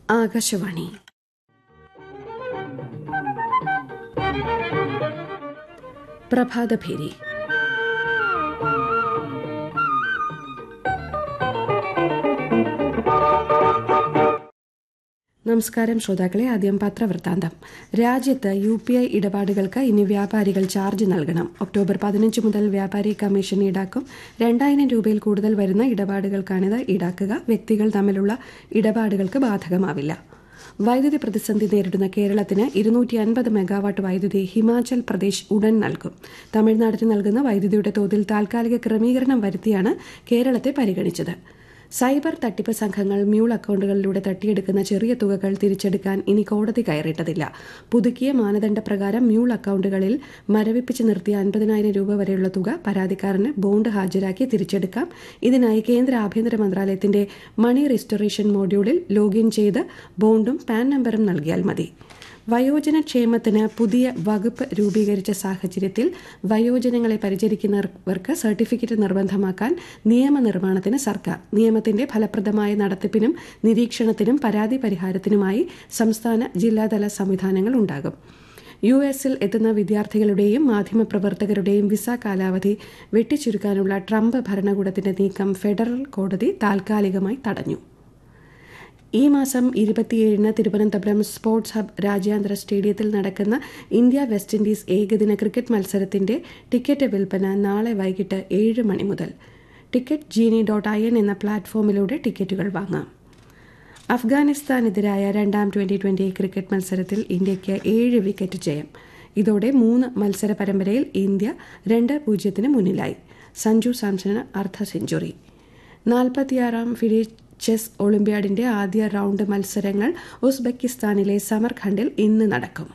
ആകാശവാണി പ്രഭാതഭേരി നമസ്കാരം ശ്രോതാക്കളെ ആദ്യം പത്രവൃത്താന്തം രാജ്യത്ത് യു പി ഐ ഇടപാടുകൾക്ക് ഇനി വ്യാപാരികൾ ചാർജ് നൽകണം ഒക്ടോബർ പതിനഞ്ച് മുതൽ വ്യാപാരി കമ്മീഷൻ ഈടാക്കും രണ്ടായിരം രൂപയിൽ കൂടുതൽ വരുന്ന ഇടപാടുകൾക്കാണിത് ഈടാക്കുക വ്യക്തികൾ തമ്മിലുള്ള ഇടപാടുകൾക്ക് ബാധകമാവില്ല വൈദ്യുതി പ്രതിസന്ധി നേരിടുന്ന കേരളത്തിന് ഇരുന്നൂറ്റി അൻപത് മെഗാവാട്ട് വൈദ്യുതി ഹിമാചൽ പ്രദേശ് ഉടൻ നൽകും തമിഴ്നാടിന് നൽകുന്ന വൈദ്യുതിയുടെ തോതിൽ താൽക്കാലിക ക്രമീകരണം വരുത്തിയാണ് കേരളത്തെ പരിഗണിച്ചത് സൈബർ തട്ടിപ്പ് സംഘങ്ങൾ മ്യൂൾ അക്കൌണ്ടുകളിലൂടെ തട്ടിയെടുക്കുന്ന ചെറിയ തുകകൾ തിരിച്ചെടുക്കാൻ ഇനി കോടതി കയറിയിട്ടതില്ല പുതുക്കിയ മാനദണ്ഡപ്രകാരം മ്യൂൾ അക്കൌണ്ടുകളിൽ മരവിപ്പിച്ച് നിർത്തിയ അൻപതിനായിരം രൂപ വരെയുള്ള തുക പരാതിക്കാരന് ബോണ്ട് ഹാജരാക്കി തിരിച്ചെടുക്കാം ഇതിനായി കേന്ദ്ര ആഭ്യന്തര മന്ത്രാലയത്തിന്റെ മണി റിസ്റ്റോറേഷൻ മോഡ്യൂളിൽ ലോഗിൻ ചെയ്ത് ബോണ്ടും പാൻ നമ്പറും നൽകിയാൽ മതി വയോജന ക്ഷേമത്തിന് പുതിയ വകുപ്പ് രൂപീകരിച്ച സാഹചര്യത്തിൽ വയോജനങ്ങളെ പരിചരിക്കുന്നവർക്ക് സർട്ടിഫിക്കറ്റ് നിർബന്ധമാക്കാൻ നിയമനിർമ്മാണത്തിന് സർക്കാർ നിയമത്തിന്റെ ഫലപ്രദമായ നടത്തിപ്പിനും നിരീക്ഷണത്തിനും പരാതി പരിഹാരത്തിനുമായി സംസ്ഥാന ജില്ലാതല സംവിധാനങ്ങൾ ഉണ്ടാകും യു എസിൽ എത്തുന്ന വിദ്യാർത്ഥികളുടെയും മാധ്യമപ്രവർത്തകരുടെയും വിസ കാലാവധി വെട്ടിച്ചുരുക്കാനുള്ള ട്രംപ് ഭരണകൂടത്തിന്റെ നീക്കം ഫെഡറൽ കോടതി താൽക്കാലികമായി തടഞ്ഞു ഈ മാസം ഇരുപത്തിയേഴിന് തിരുവനന്തപുരം സ്പോർട്സ് ഹബ് രാജ്യാന്തര സ്റ്റേഡിയത്തിൽ നടക്കുന്ന ഇന്ത്യ വെസ്റ്റ് ഇൻഡീസ് ഏകദിന ക്രിക്കറ്റ് മത്സരത്തിന്റെ ടിക്കറ്റ് വിൽപ്പന നാളെ വൈകിട്ട് ഏഴ് മണി മുതൽ ticket Genie dot I N എന്ന പ്ലാറ്റ്ഫോമിലൂടെ ടിക്കറ്റുകൾ വാങ്ങാം അഫ്ഗാനിസ്ഥാനെതിരായ രണ്ടാം ട്വന്റി ട്വന്റി ക്രിക്കറ്റ് മത്സരത്തിൽ ഇന്ത്യയ്ക്ക് ഏഴ് വിക്കറ്റ് ജയം ഇതോടെ മൂന്ന് മത്സര പരമ്പരയിൽ ഇന്ത്യ രണ്ട് പൂജ്യത്തിന് മുന്നിലായി സഞ്ജു സാംസണ് അർദ്ധ സെഞ്ചുറി നാൽപ്പത്തിയാറാം ഫിഡി ചെസ് ഒളിമ്പ്യാഡിന്റെ ആദ്യ റൗണ്ട് മത്സരങ്ങൾ ഉസ്ബെക്കിസ്ഥാനിലെ സമർഖണ്ഡിൽ ഇന്ന് നടക്കും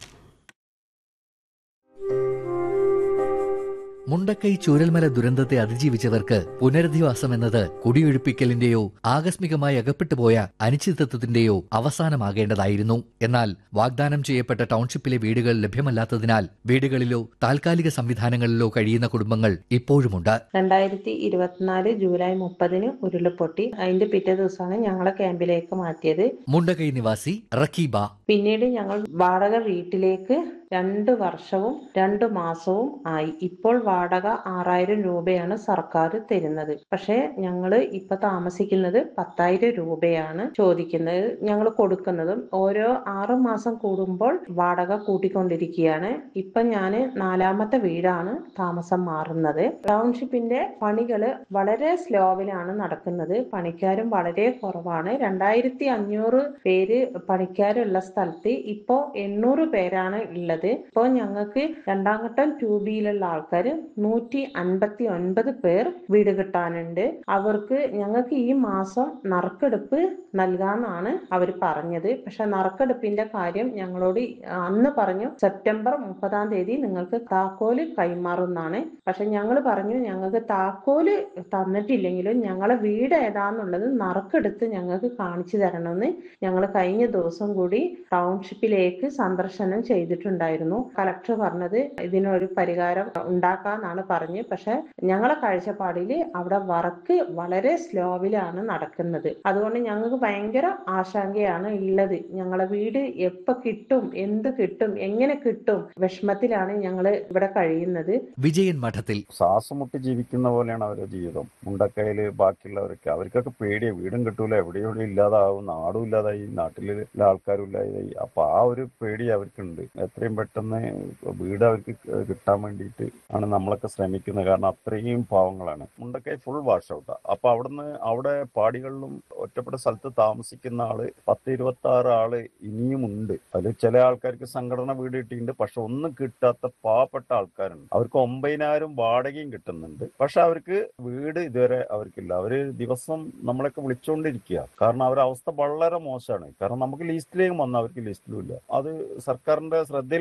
മുണ്ടക്കൈ ചൂരൽമല ദുരന്തത്തെ അതിജീവിച്ചവർക്ക് പുനരധിവാസം എന്നത് കുടിയൊഴിപ്പിക്കലിന്റെയോ ആകസ്മികമായി അകപ്പെട്ടുപോയ അനിശ്ചിതത്വത്തിന്റെയോ അവസാനമാകേണ്ടതായിരുന്നു എന്നാൽ വാഗ്ദാനം ചെയ്യപ്പെട്ട ടൗൺഷിപ്പിലെ വീടുകൾ ലഭ്യമല്ലാത്തതിനാൽ വീടുകളിലോ താൽക്കാലിക സംവിധാനങ്ങളിലോ കഴിയുന്ന കുടുംബങ്ങൾ ഇപ്പോഴുമുണ്ട് രണ്ടായിരത്തി ഇരുപത്തിനാല് ജൂലൈ മുപ്പതിന് ഉരുൾപൊട്ടി അതിന്റെ പിറ്റേ ദിവസമാണ് ഞങ്ങളെ ക്യാമ്പിലേക്ക് മാറ്റിയത് മുണ്ടക്കൈ നിവാസി റക്കീബ പിന്നീട് ഞങ്ങൾ വാടക വീട്ടിലേക്ക് രണ്ട് വർഷവും രണ്ട് മാസവും ആയി ഇപ്പോൾ വാടക ആറായിരം രൂപയാണ് സർക്കാർ തരുന്നത് പക്ഷെ ഞങ്ങൾ ഇപ്പൊ താമസിക്കുന്നത് പത്തായിരം രൂപയാണ് ചോദിക്കുന്നത് ഞങ്ങൾ കൊടുക്കുന്നതും ഓരോ ആറ് മാസം കൂടുമ്പോൾ വാടക കൂട്ടിക്കൊണ്ടിരിക്കുകയാണ് ഇപ്പൊ ഞാൻ നാലാമത്തെ വീടാണ് താമസം മാറുന്നത് ടൗൺഷിപ്പിന്റെ പണികള് വളരെ സ്ലോവിലാണ് നടക്കുന്നത് പണിക്കാരും വളരെ കുറവാണ് രണ്ടായിരത്തി അഞ്ഞൂറ് പേര് പണിക്കാരുള്ള സ്ഥലത്ത് ഇപ്പോ എണ്ണൂറ് പേരാണ് ഉള്ളത് ഇപ്പോൾ ഞങ്ങൾക്ക് രണ്ടാം ഘട്ടം ടു ബിയിലുള്ള ആൾക്കാർ നൂറ്റി അൻപത്തി ഒൻപത് പേർ വീട് കിട്ടാനുണ്ട് അവർക്ക് ഞങ്ങൾക്ക് ഈ മാസം നറുക്കെടുപ്പ് നൽകാമെന്നാണ് അവർ പറഞ്ഞത് പക്ഷെ നറുക്കെടുപ്പിന്റെ കാര്യം ഞങ്ങളോട് അന്ന് പറഞ്ഞു സെപ്റ്റംബർ മുപ്പതാം തീയതി നിങ്ങൾക്ക് താക്കോല് കൈമാറുന്നതാണ് പക്ഷെ ഞങ്ങൾ പറഞ്ഞു ഞങ്ങൾക്ക് താക്കോല് തന്നിട്ടില്ലെങ്കിലും ഞങ്ങളെ വീട് ഏതാന്നുള്ളത് നറുക്കെടുത്ത് ഞങ്ങൾക്ക് കാണിച്ചു തരണമെന്ന് ഞങ്ങൾ കഴിഞ്ഞ ദിവസം കൂടി ടൗൺഷിപ്പിലേക്ക് സന്ദർശനം ചെയ്തിട്ടുണ്ടായിരുന്നു കലക്ടർ പറഞ്ഞത് ഇതിനൊരു പരിഹാരം ഉണ്ടാക്കാന്നാണ് പറഞ്ഞ് പക്ഷെ ഞങ്ങളെ കാഴ്ചപ്പാടിൽ അവിടെ വർക്ക് വളരെ സ്ലോവിലാണ് നടക്കുന്നത് അതുകൊണ്ട് ഞങ്ങൾക്ക് ഭയങ്കര ആശങ്കയാണ് ഉള്ളത് ഞങ്ങളെ വീട് എപ്പോ കിട്ടും എന്ത് കിട്ടും എങ്ങനെ കിട്ടും വിഷമത്തിലാണ് ഞങ്ങൾ ഇവിടെ കഴിയുന്നത് വിജയൻ മഠത്തിൽ ശ്വാസം മുട്ടി ജീവിക്കുന്ന പോലെയാണ് അവരുടെ ജീവിതം മുണ്ടക്കയില് ബാക്കിയുള്ളവരൊക്കെ അവർക്കൊക്കെ പേടിയാ വീടും കിട്ടൂല എവിടെയും എവിടെയും ഇല്ലാതാവും നാടും ഇല്ലാതായി നാട്ടിലെ ആൾക്കാരും ഇല്ലാതായി അപ്പൊ ആ ഒരു പേടി അവർക്കുണ്ട് എത്രയും പെട്ടെന്ന് വീട് അവർക്ക് കിട്ടാൻ വേണ്ടിയിട്ട് ആണ് നമ്മളൊക്കെ ശ്രമിക്കുന്നത് കാരണം അത്രയും പാവങ്ങളാണ് മുണ്ടക്കൈ ഫുൾ വാഷ് ഔട്ടാ അപ്പൊ അവിടുന്ന് അവിടെ പാടികളിലും ഒറ്റപ്പെട്ട സ്ഥലത്ത് താമസിക്കുന്ന ആള് പത്ത് ഇരുപത്തി ആറ് ആള് ഇനിയും ഉണ്ട് അതിൽ ചില ആൾക്കാർക്ക് സംഘടന വീട് കിട്ടിയിട്ടുണ്ട് പക്ഷെ ഒന്നും കിട്ടാത്ത പാവപ്പെട്ട ആൾക്കാരുണ്ട് അവർക്ക് ഒമ്പതിനായിരം വാടകയും കിട്ടുന്നുണ്ട് പക്ഷെ അവർക്ക് വീട് ഇതുവരെ അവർക്കില്ല അവര് ദിവസം നമ്മളൊക്കെ വിളിച്ചുകൊണ്ടിരിക്കുക കാരണം അവരുടെ അവസ്ഥ വളരെ മോശമാണ് കാരണം നമുക്ക് ലിസ്റ്റിലേക്ക് വന്ന അവർക്ക് ലിസ്റ്റിലും ഇല്ല അത് സർക്കാരിന്റെ ശ്രദ്ധയിൽ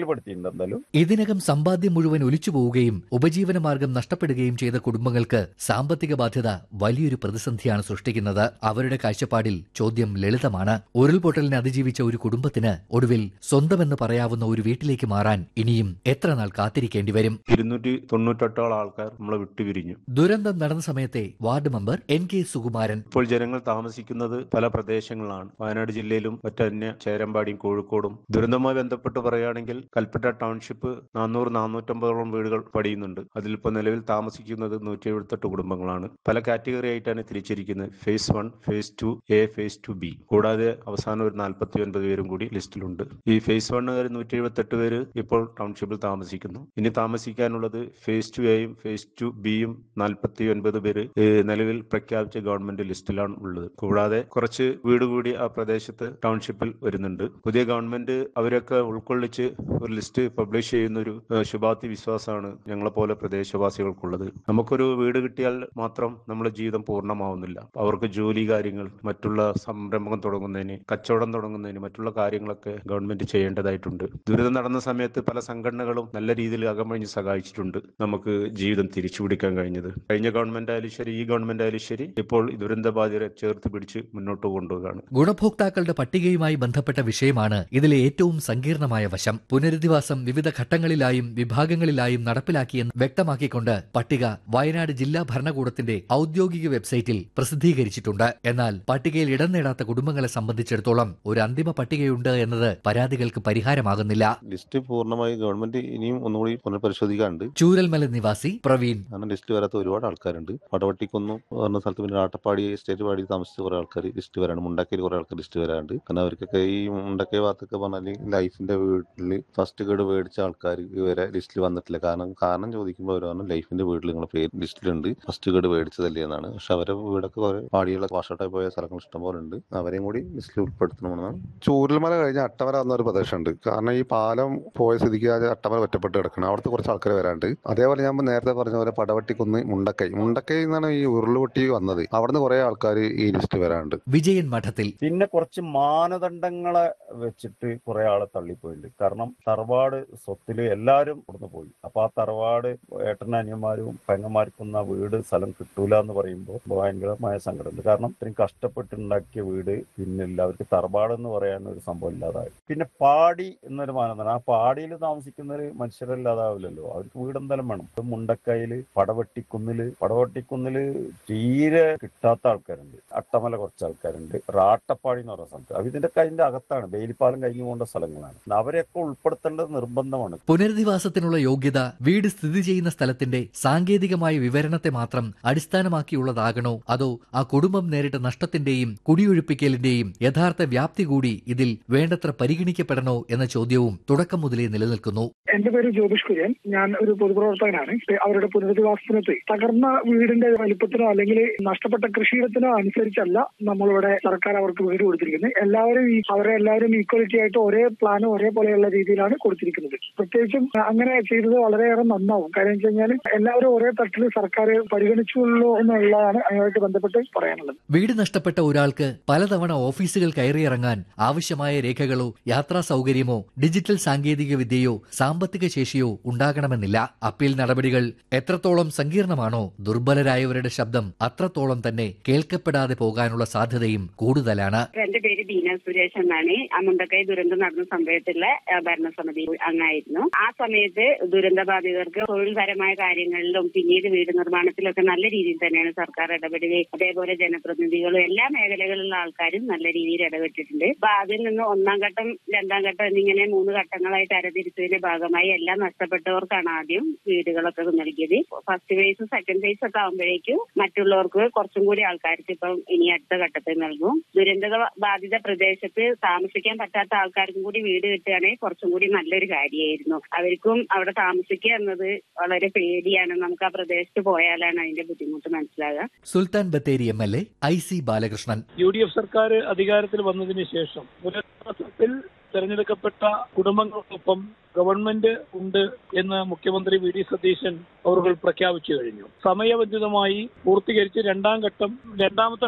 ശ്രദ്ധയിൽപ്പെടുത്തിയിട്ടുണ്ട് എന്തായാലും ഇതിനകം സമ്പാദ്യം മുഴുവൻ ഒലിച്ചു പോവുകയും ഉപജീവനമാർഗം നഷ്ടപ്പെടുകയും ചെയ്ത കുടുംബങ്ങൾക്ക് സാമ്പത്തിക ബാധ്യത വലിയൊരു പ്രതിസന്ധിയാണ് സൃഷ്ടിക്കുന്നത് അവരുടെ കാഴ്ചപ്പാടിൽ ചോദ്യം ലളിതമാണ് ഉരുൾപൊട്ടലിനെ അതിജീവിച്ച ഒരു കുടുംബത്തിന് ഒടുവിൽ സ്വന്തമെന്ന് പറയാവുന്ന ഒരു വീട്ടിലേക്ക് മാറാൻ ഇനിയും എത്ര നാൾ കാത്തിരിക്കേണ്ടി വരും ഇരുന്നൂറ്റി തൊണ്ണൂറ്റെട്ടോളം ആൾക്കാർ നമ്മളെ വിട്ടുപിരിഞ്ഞു ദുരന്തം നടന്ന സമയത്തെ ward member N K Sukumaran ഇപ്പോൾ ജനങ്ങൾ താമസിക്കുന്നത് പല പ്രദേശങ്ങളിലാണ് വയനാട് ജില്ലയിലും മറ്റന്യ ചേരമ്പാടിയും കോഴിക്കോടും ദുരന്തവുമായി ബന്ധപ്പെട്ട് പറയുകയാണെങ്കിൽ കൽപ്പറ്റ ടൗൺഷിപ്പ് നാനൂറ് നാനൂറ്റമ്പതോളം വീടുകൾ പടിയുന്നുണ്ട് അതിലിപ്പോൾ നിലവിൽ താമസിക്കുന്നത് നൂറ്റി എഴുപത്തെട്ട് കുടുംബങ്ങളാണ് പല കാറ്റഗറി ആയിട്ടാണ് തിരിച്ചിരിക്കുന്നത് phase one phase two A phase two B കൂടാതെ അവസാനം ഒരു നാൽപ്പത്തി ഒൻപത് പേരും കൂടി ലിസ്റ്റിലുണ്ട് ഈ ഫേസ് വണ്ണുകാർ നൂറ്റി എഴുപത്തെട്ട് പേര് ഇപ്പോൾ ടൗൺഷിപ്പിൽ താമസിക്കുന്നു ഇനി താമസിക്കാനുള്ളത് ഫേസ് ടു എയും ഫേസ് ടു ബിയും നാൽപ്പത്തി ഒൻപത് പേര് ഏഹ്, നിലവിൽ പ്രഖ്യാപിച്ച ഗവൺമെന്റ് ലിസ്റ്റിലാണ് ഉള്ളത് കൂടാതെ കുറച്ച് വീട് കൂടി ആ പ്രദേശത്ത് ടൗൺഷിപ്പിൽ വരുന്നുണ്ട് പുതിയ ഗവൺമെന്റ് അവരൊക്കെ ഉൾക്കൊള്ളിച്ച് ഒരു ലിസ്റ്റ് പബ്ലിഷ് ചെയ്യുന്ന ഒരു ഏഹ്, ശുഭാപ്തി വിശ്വാസമാണ് ഞങ്ങളെ പോലെ പ്രദേശവാസികൾക്കുള്ളത് നമുക്കൊരു വീട് കിട്ടിയാൽ മാത്രം നമ്മുടെ ജീവിതം പൂർണ്ണമാവുന്നില്ല അവർക്ക് ജോലി കാര്യങ്ങൾ മറ്റുള്ള സംരംഭം തുടങ്ങുന്നതിന് കച്ചവടം തുടങ്ങുന്നതിന് മറ്റുള്ള കാര്യങ്ങളൊക്കെ ഗവൺമെന്റ് ചെയ്യേണ്ടതായിട്ടുണ്ട് ദുരിതം നടന്ന സമയത്ത് പല സംഘടനകളും നല്ല രീതിയിൽ അകമഴിഞ്ഞ് സഹായിച്ചിട്ടുണ്ട് നമുക്ക് ജീവിതം തിരിച്ചുപിടിക്കാൻ കഴിഞ്ഞത് കഴിഞ്ഞ ഗവൺമെന്റ് ആയാലും ശരി ഈ ഗവൺമെന്റ് ആയാലും ശരി ഇപ്പോൾ ഈ ദുരന്ത ബാധിതരെ ചേർത്ത് പിടിച്ച് മുന്നോട്ട് കൊണ്ടുപോവുകയാണ് ഗുണഭോക്താക്കളുടെ പട്ടികയുമായി ബന്ധപ്പെട്ട വിഷയമാണ് ഇതിലെ ഏറ്റവും സങ്കീർണമായ വശം പുനരധിവാസം വിവിധ ഘട്ടങ്ങളിലായും വിഭാഗങ്ങളിലായും നടപ്പിലാക്കിയെന്ന് വ്യക്തമാക്കിക്കൊണ്ട് പട്ടിക വയനാട് ജില്ലാ ഭരണകൂടത്തിന്റെ ഔദ്യോഗിക വെബ്സൈറ്റിൽ പ്രസിദ്ധീകരിച്ചിട്ടുണ്ട് എന്നാൽ പട്ടികയിൽ ഇടം നേടാത്ത കുടുംബങ്ങളെ സംബന്ധിച്ചിടത്തോളം ഒരു അന്തിമ പട്ടികയുണ്ട് എന്നത് പരാതികൾക്ക് പരിഹാരമാകുന്നില്ല ലിസ്റ്റ് പൂർണ്ണമായി ഗവൺമെന്റ് ഇനിയും ഒന്നുകൂടി പുനഃപരിശോധിക്കാനുണ്ട് ചൂരൽമല നിവാസി പ്രവീൺ കാരണം ലിസ്റ്റ് വരാത്ത ഒരുപാട് ആൾക്കാരുണ്ട് പടവട്ടിക്കൊന്നും പറഞ്ഞ സ്ഥലത്ത് പിന്നെ ആട്ടപ്പാടി സ്റ്റേറ്റ് പാടി താമസിച്ച കുറെ ആൾക്കാർ ലിസ്റ്റ് വരാണ്ട് മുണ്ടക്കയിൽ കുറെ ആൾക്കാർ ലിസ്റ്റ് വരാണ്ട് കാരണം അവർക്കൊക്കെ ഈ മുണ്ടക്കൈ ഭാഗത്തൊക്കെ പറഞ്ഞാൽ ലൈഫിന്റെ വീട്ടിൽ ഫസ്റ്റ് ഗഡ് മേടിച്ച ആൾക്കാർ ഇവരെ ലിസ്റ്റിൽ വന്നിട്ടില്ല കാരണം കാരണം ചോദിക്കുമ്പോൾ അവർ പറഞ്ഞു ലൈഫിന്റെ വീട്ടിൽ നിങ്ങളുടെ പേര് ലിസ്റ്റിലുണ്ട് ഫസ്റ്റ് ഗഡ് മേടിച്ചതല്ലേ എന്നാണ് പക്ഷെ അവരെ വീടൊക്കെ കുറെ പാടികളൊക്കെ വാഷൗട്ടായി പോയ സ്ഥലങ്ങൾ ഇഷ്ടംപോലെ ഉണ്ട് അവരെയും കൂടി ലിസ്റ്റിൽ ഉൾപ്പെടുത്തണമെന്നാണ് ചൂരൽമല കഴിഞ്ഞ അട്ടമല എന്നൊരു പ്രദേശമുണ്ട് കാരണം ഈ പാലം പോയ സ്ഥിതിക്ക് അത് അട്ടമല ഒറ്റപ്പെട്ട് കിടക്കണം അവിടുത്തെ കുറച്ച് ആൾക്കാർ വരാണ്ട് അതേപോലെ ഞാൻ നേരത്തെ പറഞ്ഞ പോലെ പടവട്ടിക്കുന്ന് മുണ്ടക്കൈ മുണ്ടക്കൈ നിന്നാണ് ഈ ഉരുളുപൊട്ടി വന്നത് അവിടുന്ന് കുറെ ആൾക്കാർ ഈ ലിസ്റ്റ് വരാണ്ട് വിജയൻ മഠത്തിൽ പിന്നെ കുറച്ച് മാനദണ്ഡങ്ങളെ വെച്ചിട്ട് കുറെ ആളെ തള്ളിപ്പോയിട്ടുണ്ട് കാരണം തറവാട് സ്വത്തില് എല്ലാരും ഇവിടുന്ന് പോയി അപ്പൊ ആ തറവാട് ഏട്ടനും അനിയന്മാരും പെങ്ങന്മാർക്കൊന്നും ആ വീട് സ്ഥലം കിട്ടൂല എന്ന് പറയുമ്പോൾ ഭയങ്കരമായ സങ്കടമുണ്ട് കാരണം ഇത്രയും കഷ്ടപ്പെട്ടുണ്ടാക്കിയ വീട് പിന്നെ എല്ലാവർക്കും തറവാട് എന്ന് പറയാൻ ഒരു സംഭവം ഇല്ലാതായി പിന്നെ പാടി എന്നൊരു മാനദണ്ഡം ആ പാടിയിൽ താമസിക്കുന്നവര് മനുഷ്യരല്ലാതാവില്ലല്ലോ അവർക്ക് വീട് എന്തായാലും വേണം ഇപ്പൊ മുണ്ടക്കയില് പടവട്ടിക്കുന്നില് പടവട്ടിക്കുന്നില് തീരെ കിട്ടാത്ത ആൾക്കാരുണ്ട് അട്ടമല കുറച്ച് ആൾക്കാരുണ്ട് റാട്ടപ്പാടി എന്ന് പറയുന്ന സ്ഥലത്ത് അത് ഇതിന്റെ അതിന്റെ അകത്താണ് ബെയിലിപ്പാലം കഴിഞ്ഞു പോകേണ്ട സ്ഥലങ്ങളാണ് അവരെയൊക്കെ ഉൾപ്പെടുത്തേണ്ടത് നിർബന്ധമാണ് പുനരധിവാസത്തിനുള്ള യോഗ്യത വീട് സ്ഥിതി ചെയ്യുന്ന സ്ഥലത്തിന്റെ സാങ്കേതികമായ വിവരണത്തെ മാത്രം അടിസ്ഥാനമാക്കിയുള്ളതാകണോ അതോ ആ കുടുംബം നേരിട്ട നഷ്ടത്തിന്റെയും കുടിയൊഴിപ്പിക്കലിന്റെയും യഥാർത്ഥ വ്യാപ്തി കൂടി ഇതിൽ വേണ്ടത്ര പരിഗണിക്കപ്പെടണോ എന്ന ചോദ്യവും തുടക്കം മുതലേ നിലനിൽക്കുന്നു എന്റെ പേര് ജ്യോതിഷ് കുര്യൻ ഞാൻ ഒരു പൊതുപ്രവർത്തകനാണ് അവരുടെ പുനരധിവാസത്തിനെത്തി തകർന്ന വീടിന്റെ വലിപ്പത്തിനോ അല്ലെങ്കിൽ നഷ്ടപ്പെട്ട കൃഷിയിടത്തിനോ അനുസരിച്ചല്ല നമ്മളിവിടെ സർക്കാർ അവർക്ക് വീട് കൊടുത്തിരിക്കുന്നത് എല്ലാവരും ഈ അവരെ എല്ലാവരും ഈക്വാലിറ്റി ആയിട്ട് ഒരേ പ്ലാനും ഒരേപോലെയുള്ള രീതിയിലാണ് കൊടുത്തിരിക്കുന്നത് പ്രത്യേകിച്ചും അങ്ങനെ ചെയ്തത് വളരെയേറെ നന്നാവും കാര്യം വെച്ച് കഴിഞ്ഞാൽ എല്ലാവരും ഒരേ തട്ടിൽ സർക്കാർ പരിഗണിച്ചുള്ളൂ എന്നുള്ളതാണ് അതുമായിട്ട് ബന്ധപ്പെട്ട് പറയാനുള്ളത് വീട് നഷ്ടപ്പെട്ട ഒരാൾക്ക് പലതവണ ഓഫീസുകൾ കയറിയിറങ്ങാൻ ആവശ്യമായ രേഖകളോ യാത്രാ സൗകര്യമോ ഡിജിറ്റൽ സാങ്കേതിക വിദ്യയോ സാമ്പത്തിക ശേഷിയോ ഉണ്ടാകണമെന്നില്ല അപ്പീൽ നടപടികൾ എത്രത്തോളം സങ്കീർണമാണോ ദുർബലരായവരുടെ ശബ്ദം അത്രത്തോളം തന്നെ കേൾക്കപ്പെടാതെ പോകാനുള്ള സാധ്യതയും കൂടുതലാണ് എന്റെ പേര് ബീന സുരേഷ് എന്നാണ് ആ മുണ്ടക്കൈ ദുരന്തം നടന്ന സമയത്തുള്ള ആ, ഭരണസമിതി അംഗമായിരുന്നു ആ സമയത്ത് ദുരന്തബാധിതർക്ക് തൊഴിൽപരമായ കാര്യങ്ങളിലും പിന്നീട് വീട് നിർമ്മാണത്തിലൊക്കെ നല്ല രീതിയിൽ തന്നെയാണ് സർക്കാർ ഇടപെടുകയും അതേപോലെ ജനപ്രതിനിധികളും എല്ലാ മേഖലകളിലുള്ള ആൾക്കാരും നല്ല രീതിയിൽ ഇടപെട്ടിട്ടുണ്ട് അപ്പൊ അതിൽ നിന്ന് ഒന്നാം ഘട്ടം രണ്ടാം ഘട്ടം എന്നിങ്ങനെ മൂന്ന് ഘട്ടങ്ങളായി തരംതിരിച്ചതിന്റെ ഭാഗമായി എല്ലാം നഷ്ടപ്പെട്ടവർക്കാണ് ആദ്യം വീടുകളൊക്കെ നൽകിയത് ഫസ്റ്റ് ഫേസ് സെക്കൻഡ് ഫേസ് ഒക്കെ ആകുമ്പോഴേക്കും മറ്റുള്ളവർക്ക് കുറച്ചും കൂടി ആൾക്കാർക്ക് ഇപ്പം ഇനി അടുത്ത ഘട്ടത്തിൽ നൽകും ദുരന്ത ബാധിത പ്രദേശത്ത് താമസിക്കാൻ പറ്റാത്ത ആൾക്കാർക്കും കൂടി വീട് കിട്ടുകയാണെങ്കിൽ കുറച്ചും കൂടി നല്ലൊരു കാര്യമായിരുന്നു അവർക്കും അവിടെ താമസിക്കുക എന്നത് വളരെ പേടിയാണ് നമുക്ക് ആ പ്രദേശത്ത് പോയാലാണ് അതിന്റെ ബുദ്ധിമുട്ട് മനസ്സിലാകുക Sultan Bathery M L A I C Balakrishnan U D F സർക്കാർ അധികാരത്തിൽ വന്നതിന് ശേഷം പുനരധിവാസത്തിൽ തെരഞ്ഞെടുക്കപ്പെട്ട കുടുംബങ്ങൾക്കൊപ്പം ഗവൺമെന്റ് ഉണ്ട് എന്ന് മുഖ്യമന്ത്രി വി ഡി സതീശൻ അവർ പ്രഖ്യാപിച്ചു കഴിഞ്ഞു സമയബന്ധിതമായി പൂർത്തീകരിച്ച് രണ്ടാം ഘട്ടം രണ്ടാമത്തെ ഫേസ്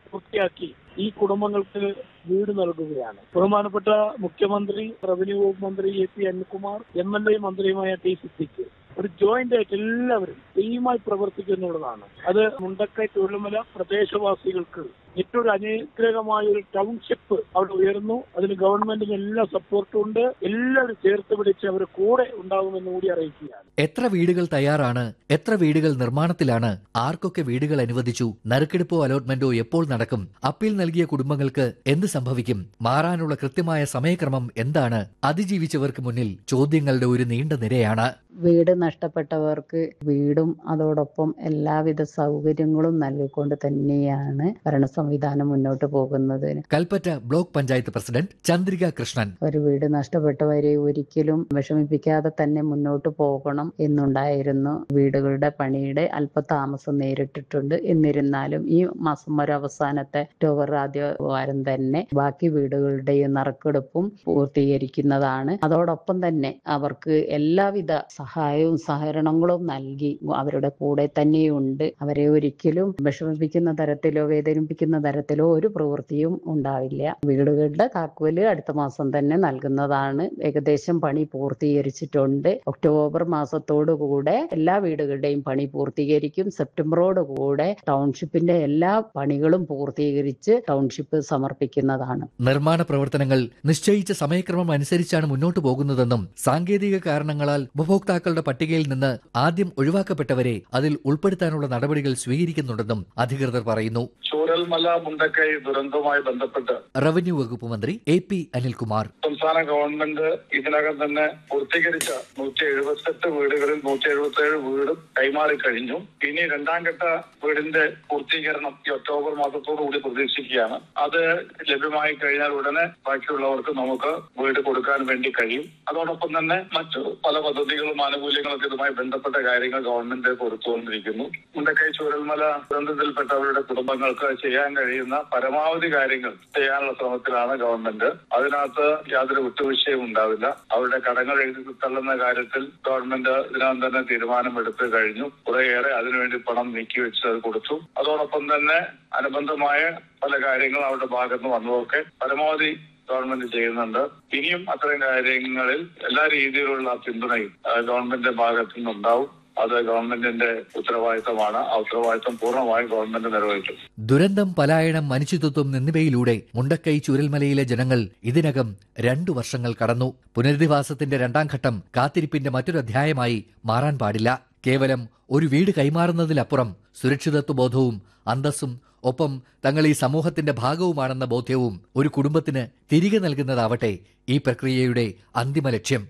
പൂർത്തിയാക്കി ഈ കുടുംബങ്ങൾക്ക് വീട് നൽകുകയാണ് ബഹുമാനപ്പെട്ട മുഖ്യമന്ത്രി റവന്യൂ വകുപ്പ് മന്ത്രി A P Anilkumar M L A മന്ത്രിയുമായ ടി സിദ്ദിഖ് ഒരു ജോയിന്റ് ആയിട്ട് എല്ലാവരും ടീമായി പ്രവർത്തിക്കുന്നുള്ളതാണ് അത് മുണ്ടക്കൈ തൊഴിലുമല പ്രദേശവാസികൾക്ക് ഏറ്റവും ഒരു അനുഗ്രഹമായ ഒരു ടൗൺഷിപ്പ് അവിടെ ഉയർന്നു അതിന് ഗവൺമെന്റിന് എല്ലാ സപ്പോർട്ടും ഉണ്ട് എല്ലാവരും ചേർത്ത് പിടിച്ച് അവർ കൂടെ ഉണ്ടാകുമെന്ന് കൂടി അറിയിക്കുകയാണ് എത്ര വീടുകൾ തയ്യാറാണ് എത്ര വീടുകൾ നിർമ്മാണത്തിലാണ് ആർക്കൊക്കെ വീടുകൾ അനുവദിച്ചു നറുക്കെടുപ്പോ അലോട്ട്മെന്റോ എപ്പോൾ നടക്കും അപ്പീൽ നൽകിയ കുടുംബങ്ങൾക്ക് എന്ത് സംഭവിക്കും മാറാനുള്ള കൃത്യമായ സമയക്രമം എന്താണ് അതിജീവിച്ചവർക്ക് മുന്നിൽ ചോദ്യങ്ങളുടെ ഒരു നീണ്ട നിരയാണ് വീട് നഷ്ടപ്പെട്ടവർക്ക് വീടും അതോടൊപ്പം എല്ലാവിധ സൗകര്യങ്ങളും നൽകിക്കൊണ്ട് തന്നെയാണ് ഭരണ സംവിധാനം മുന്നോട്ട് പോകുന്നത് കൽപ്പറ്റ ബ്ലോക്ക് പഞ്ചായത്ത് പ്രസിഡന്റ് ചന്ദ്രിക കൃഷ്ണൻ ഒരു വീട് നഷ്ടപ്പെട്ടവരെ ഒരിക്കലും വിഷമിപ്പിക്കാതെ തന്നെ മുന്നോട്ട് പോകണം എന്നുണ്ടായിരുന്നു വീടുകളുടെ പണിയുടെ അല്പതാമസം നേരിട്ടിട്ടുണ്ട് എന്നിരുന്നാലും ഈ മാസം ഒരു അവസാനത്തെ ഒക്ടോബർ ആദ്യ വാരം തന്നെ ബാക്കി വീടുകളുടെയും നറുക്കെടുപ്പും പൂർത്തീകരിക്കുന്നതാണ് അതോടൊപ്പം തന്നെ അവർക്ക് എല്ലാവിധ സഹായവും സഹകരണങ്ങളും നൽകി അവരുടെ കൂടെ തന്നെയുണ്ട് അവരെ ഒരിക്കലും വിഷമിപ്പിക്കുന്ന തരത്തിലോ വേദനിപ്പിക്കുന്ന തരത്തിലോ ഒരു പ്രവൃത്തിയും ഉണ്ടാവില്ല വീടുകളുടെ താക്കോല് അടുത്ത മാസം തന്നെ നൽകുന്നതാണ് ഏകദേശം പണി പൂർത്തീകരിച്ചിട്ടുണ്ട് ഒക്ടോബർ മാസത്തോടു കൂടെ എല്ലാ വീടുകളുടെയും പണി പൂർത്തീകരിക്കും സെപ്റ്റംബറോട് കൂടെ ടൗൺഷിപ്പിന്റെ എല്ലാ പണികളും പൂർത്തീകരിച്ച് ടൗൺഷിപ്പ് സമർപ്പിക്കുന്നതാണ് നിർമ്മാണ പ്രവർത്തനങ്ങൾ നിശ്ചയിച്ച സമയക്രമം അനുസരിച്ചാണ് മുന്നോട്ടു പോകുന്നതെന്നും സാങ്കേതിക കാരണങ്ങളാൽ ഉപഭോക്താക്കളുടെ പട്ടികയിൽ നിന്ന് ആദ്യം ഒഴിവാക്കപ്പെട്ടവരെ അതിൽ ഉൾപ്പെടുത്താനുള്ള നടപടികൾ സ്വീകരിക്കുന്നുണ്ടെന്നും അധികൃതർ പറയുന്നു ചൂരൽമല മുണ്ടക്കൈ ദുരന്തവുമായി ബന്ധപ്പെട്ട് റവന്യൂ വകുപ്പ് മന്ത്രി എ പി അനിൽകുമാർ സംസ്ഥാന ഗവൺമെന്റ് ഇതിനകം തന്നെ പൂർത്തീകരിച്ച നൂറ്റി എഴുപത്തെട്ട് വീടുകളിൽ നൂറ്റി എഴുപത്തി ഏഴ് വീടും കൈമാറി കഴിഞ്ഞു ഇനി രണ്ടാം ഘട്ട വീടിന്റെ പൂർത്തീകരണം ഈ ഒക്ടോബർ മാസത്തോടു കൂടി പ്രതീക്ഷിക്കുകയാണ് അത് ലഭ്യമായി കഴിഞ്ഞാൽ ഉടനെ ബാക്കിയുള്ളവർക്ക് നമുക്ക് വീട് കൊടുക്കാൻ വേണ്ടി കഴിയും അതോടൊപ്പം തന്നെ മറ്റു പല പദ്ധതികളും ആനുകൂല്യങ്ങളൊക്കെ ഇതുമായി ബന്ധപ്പെട്ട കാര്യങ്ങൾ ഗവൺമെന്റ് കൊടുത്തുകൊണ്ടിരിക്കുന്നു മുണ്ടക്കൈ ചൂരൽമല ദുരന്തത്തിൽപ്പെട്ടവരുടെ കുടുംബങ്ങൾക്ക് ചെയ്യാൻ കഴിയുന്ന പരമാവധി കാര്യങ്ങൾ ചെയ്യാനുള്ള ശ്രമത്തിലാണ് ഗവൺമെന്റ് അതിനകത്ത് യാതൊരു വിട്ടുവീഴ്ചയും ഉണ്ടാവില്ല അവരുടെ കടങ്ങൾ എഴുതി തള്ളുന്ന കാര്യത്തിൽ ഗവൺമെന്റ് ഇതിനകം തന്നെ തീരുമാനമെടുത്തു കഴിഞ്ഞു കുറേയേറെ അതിനുവേണ്ടി പണം നീക്കിവെച്ച് അത് കൊടുത്തു അതോടൊപ്പം തന്നെ അനുബന്ധമായ പല കാര്യങ്ങളും അവരുടെ ഭാഗത്ത് നിന്ന് വന്നതൊക്കെ പരമാവധി ഗവൺമെന്റ് ചെയ്യുന്നുണ്ട് ഇനിയും അത്തരം കാര്യങ്ങളിൽ എല്ലാ രീതിയിലുള്ള പിന്തുണയും ആ, ഗവൺമെന്റിന്റെ ഭാഗത്തു നിന്നുണ്ടാവും അത് ഗവൺമെന്റിന്റെ ഉത്തരവാദിത്തമാണ് ആ ഉത്തരവാദിത്തം പൂർണ്ണമായും ഗവൺമെന്റ് നിർവഹിക്കും ദുരന്തം പലായനം മനുഷ്യത്വം എന്നിവയിലൂടെ മുണ്ടക്കൈ ചുരൽമലയിലെ ജനങ്ങൾ ഇതിനകം രണ്ടു വർഷങ്ങൾ കടന്നു പുനരധിവാസത്തിന്റെ രണ്ടാം ഘട്ടം കാത്തിരിപ്പിന്റെ മറ്റൊരു അധ്യായമായി മാറാൻ പാടില്ല കേവലം ഒരു വീട് കൈമാറുന്നതിലപ്പുറം സുരക്ഷിതത്വ ബോധവും അന്തസ്സും ഒപ്പം തങ്ങൾ ഈ സമൂഹത്തിന്റെ ഭാഗവുമാണെന്ന ബോധ്യവും ഒരു കുടുംബത്തിന് തിരികെ നൽകുന്നതാവട്ടെ ഈ പ്രക്രിയയുടെ അന്തിമ ലക്ഷ്യം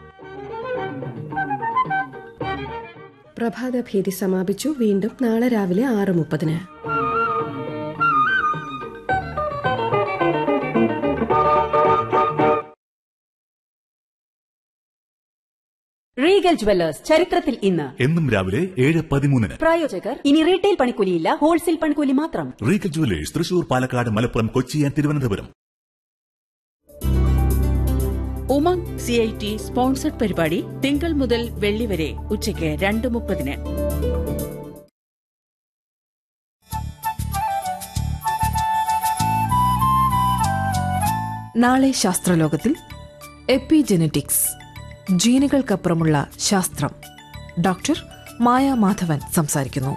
പ്രഭാത ഭീതി സമാപിച്ചു വീണ്ടും നാളെ രാവിലെ ആറ് മുപ്പതിന് റീഗൽ ജുവല്ലേഴ്സ് ചരിത്രത്തിൽ ഇന്ന് എന്നും രാവിലെ ഏഴ് പതിമൂന്നിന് പ്രായോജകർ ഇനി റീറ്റെയിൽ പണിക്കൂലിയില്ല ഹോൾസെയിൽ പണിക്കൂലി മാത്രം Regal jewellers Thrissur Palakkad Malappuram Kochi and Thiruvananthapuram Umang C I T sponsored പരിപാടി തിങ്കൾ മുതൽ വെള്ളി വരെ ഉച്ചയ്ക്ക് രണ്ട് മുപ്പതിന് നാളെ ശാസ്ത്രലോകത്തിൽ എപ്പിജെനറ്റിക്സ് ജീനുകൾക്കപ്പുറമുള്ള ശാസ്ത്രം ഡോക്ടർ മായ മാധവൻ സംസാരിക്കുന്നു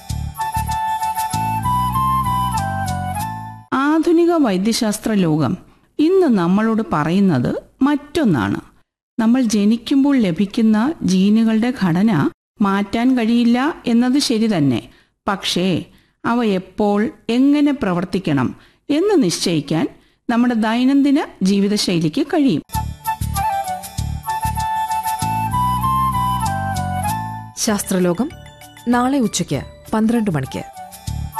ആധുനിക വൈദ്യശാസ്ത്ര ലോകം ഇന്ന് നമ്മളോട് പറയുന്നത് മറ്റൊന്നാണ് നമ്മൾ ജനിക്കുമ്പോൾ ലഭിക്കുന്ന ജീനുകളുടെ ഘടന മാറ്റാൻ കഴിയില്ല എന്നത് ശരി തന്നെ പക്ഷേ അവ എപ്പോൾ എങ്ങനെ പ്രവർത്തിക്കണം എന്ന് നിശ്ചയിക്കാൻ നമ്മുടെ ദൈനംദിന ജീവിതശൈലിക്ക് കഴിയും ശാസ്ത്രലോകം നാളെ ഉച്ചയ്ക്ക് പന്ത്രണ്ട് മണിക്ക്